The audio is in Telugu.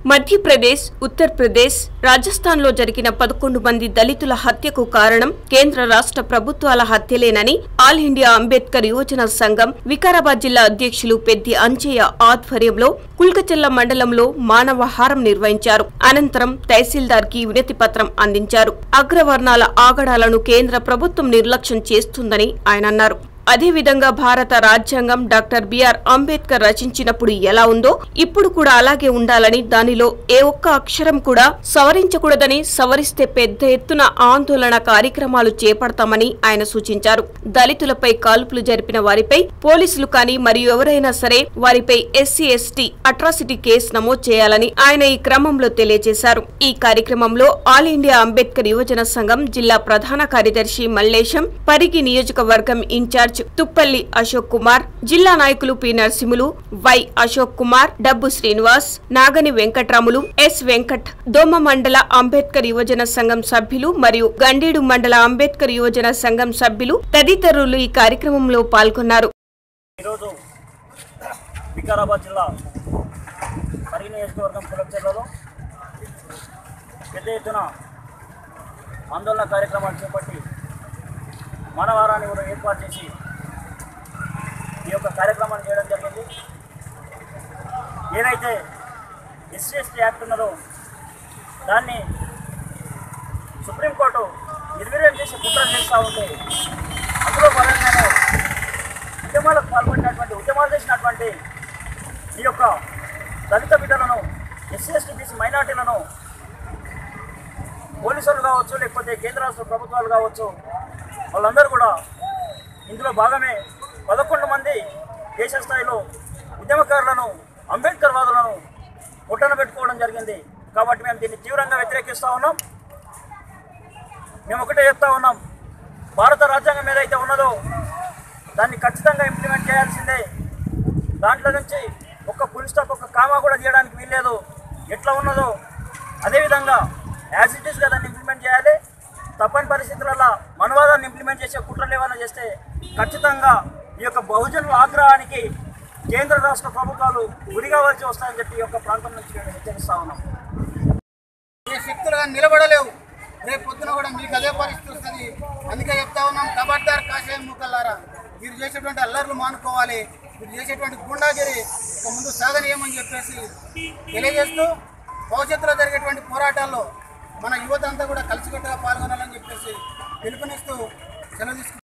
మధ్యప్రదేశ్ ఉత్తరప్రదేశ్ రాజస్థాన్లో జరిగిన పదకొండు మంది దళితుల హత్యకు కారణం కేంద్ర రాష్ట్ర ప్రభుత్వాల హత్యలేనని ఆల్ ఇండియా అంబేద్కర్ యువజన సంఘం వికారాబాద్ జిల్లా అధ్యక్షులు పెద్ది అంజయ్య ఆధ్వర్యంలో కుల్కచెల్ల మండలంలో మానవహారం నిర్వహించారు అనంతరం తహసీల్దార్ కి వినతి పత్రం అందించారు అగ్రవర్ణాల ఆగడాలను కేంద్ర ప్రభుత్వం నిర్లక్ష్యం చేస్తుందని ఆయన అన్నారు అదేవిధంగా భారత రాజ్యాంగం డాక్టర్ బిఆర్ అంబేద్కర్ రచించినప్పుడు ఎలా ఉందో ఇప్పుడు కూడా అలాగే ఉండాలని దానిలో ఏ ఒక్క అక్షరం కూడా సవరించకూడదని సవరిస్తే పెద్ద ఎత్తున ఆందోళన కార్యక్రమాలు చేపడతామని ఆయన సూచించారు దళితులపై కాల్పులు జరిపిన వారిపై పోలీసులు కానీ మరియు ఎవరైనా సరే వారిపై ఎస్సీ ఎస్టీ అట్రాసిటీ కేసు నమోదు చేయాలని ఆయన ఈ క్రమంలో తెలియజేశారు ఈ కార్యక్రమంలో ఆల్ ఇండియా అంబేద్కర్ యువజన సంఘం జిల్లా ప్రధాన కార్యదర్శి మల్లేశం పరిగి నియోజకవర్గం ఇన్ఛార్జ్ తుప్పల్లి అశోక్ కుమార్ జిల్లా నాయకులు పి నరసింహులు వై అశోక్ కుమార్ డబ్బు శ్రీనివాస్ నాగని వెంకట్రాములు ఎస్ వెంకట్ దోమ మండల అంబేద్కర్ యువజన సంఘం సభ్యులు మరియు గండేడు మండల అంబేద్కర్ యువజన సంఘం సభ్యులు తదితరులు ఈ కార్యక్రమంలో పాల్గొన్నారు ఈరోజు వికారాబాద్ జిల్లా పరిగి నియోజకవర్గం కులచెర్లలో పెద్ద ఎత్తున ఆందోళన కార్యక్రమాలు చేపట్టి మానవారాన్ని కూడా ఏర్పాటు చేసి ఈ యొక్క కార్యక్రమాన్ని చేయడం జరిగింది ఏదైతే ఎస్సీ ఎస్టీ యాక్ట్ ఉన్నదో దాన్ని సుప్రీంకోర్టు నిర్వీర్యం చేసి కుట్ర చేస్తూ ఉంటే అందులో భాగంగానే ఉద్యమాలకు పాల్పడినటువంటి ఉద్యమాలు చేసినటువంటి ఈ యొక్క దళిత బిడ్డలను ఎస్సీ ఎస్టీ బీసీ మైనార్టీలను పోలీసులు కావచ్చు లేకపోతే కేంద్ర రాష్ట్ర ప్రభుత్వాలు కావచ్చు వాళ్ళందరూ కూడా ఇందులో భాగమే పదకొండు మంది దేశ స్థాయిలో ఉద్యమకారులను అంబేద్కర్ వాదులను పుట్టన పెట్టుకోవడం జరిగింది కాబట్టి మేము దీన్ని తీవ్రంగా వ్యతిరేకిస్తూ ఉన్నాం మేము ఒకటే చెప్తా ఉన్నాం భారత రాజ్యాంగం ఏదైతే ఉన్నదో దాన్ని ఖచ్చితంగా ఇంప్లిమెంట్ చేయాల్సిందే దాంట్లో నుంచి ఒక్క ఫుల్ స్టాప్ ఒక్క కామా కూడా తీయడానికి వీల్లేదు ఎట్లా ఉన్నదో అదేవిధంగా యాజ్ ఇట్ ఈస్గా దాన్ని ఇంప్లిమెంట్ చేయాలి తప్పని పరిస్థితులలో మనవాదాన్ని ఇంప్లిమెంట్ చేసే కుట్రలు ఏమైనా చేస్తే ఖచ్చితంగా ఈ యొక్క బహుజనుల ఆగ్రహానికి కేంద్ర రాష్ట్ర ప్రభుత్వాలు గురి కావాల్సి వస్తాయని చెప్పి ఈ యొక్క ప్రాంతం నుంచి నేను హెచ్చరిస్తా ఉన్నాం ఏ శక్తులుగా నిలబడలేవు రేపు పొద్దున కూడా మీకు అదే పరిస్థితి వస్తుంది అందుకే చెప్తా ఉన్నాం కబడ్దార్ కాషాయం ముక్కలారా మీరు చేసేటువంటి అల్లర్లు మానుకోవాలి మీరు చేసేటువంటి గుండాగిరి ఇక ముందు సాగనీయమని చెప్పేసి తెలియజేస్తూ భవిష్యత్తులో జరిగేటువంటి పోరాటాల్లో మన యువత అంతా కూడా కలిసికట్టుగా పాల్గొనాలని చెప్పేసి పిలుపునిస్తూ సెలవు తీసుకుంటున్నాం